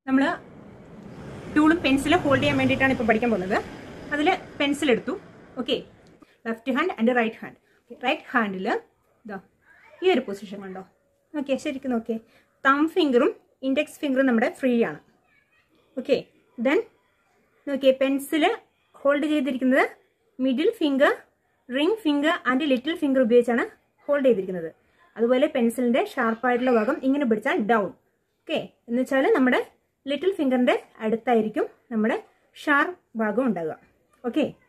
നമ്മൾ ടൂളും പെൻസിലും ഹോൾഡ് ചെയ്യാൻ വേണ്ടിയിട്ടാണ് ഇപ്പോൾ പഠിക്കാൻ പോകുന്നത് അതിൽ പെൻസിൽ എടുത്തു okay left hand and right hand right ഹാൻഡിൽ ഇതാ ഈ ഒരു പൊസിഷൻ കണ്ടോ ഓക്കെ ശരിക്കും നോക്കിയേ തം ഫിംഗറും ഇൻഡെക്സ് ഫിംഗറും നമ്മുടെ ഫ്രീ ആണ് ഓക്കെ ദെൻ നോക്കിയേ പെൻസിൽ ഹോൾഡ് ചെയ്തിരിക്കുന്നത് middle finger ring finger and little finger ഉപയോഗിച്ചാണ് ഹോൾഡ് ചെയ്തിരിക്കുന്നത് അതുപോലെ പെൻസിലിന്റെ ഷാർപ്പായിട്ടുള്ള ഭാഗം ഇങ്ങനെ പിടിച്ചാൽ ഡൗൺ ഓക്കെ എന്ന് വെച്ചാൽ നമ്മുടെ ലിറ്റിൽ ഫിംഗറിന്റെ അടുത്തായിരിക്കും നമ്മുടെ ഷാർപ്പ് ഭാഗം ഉണ്ടാകുക ഓക്കെ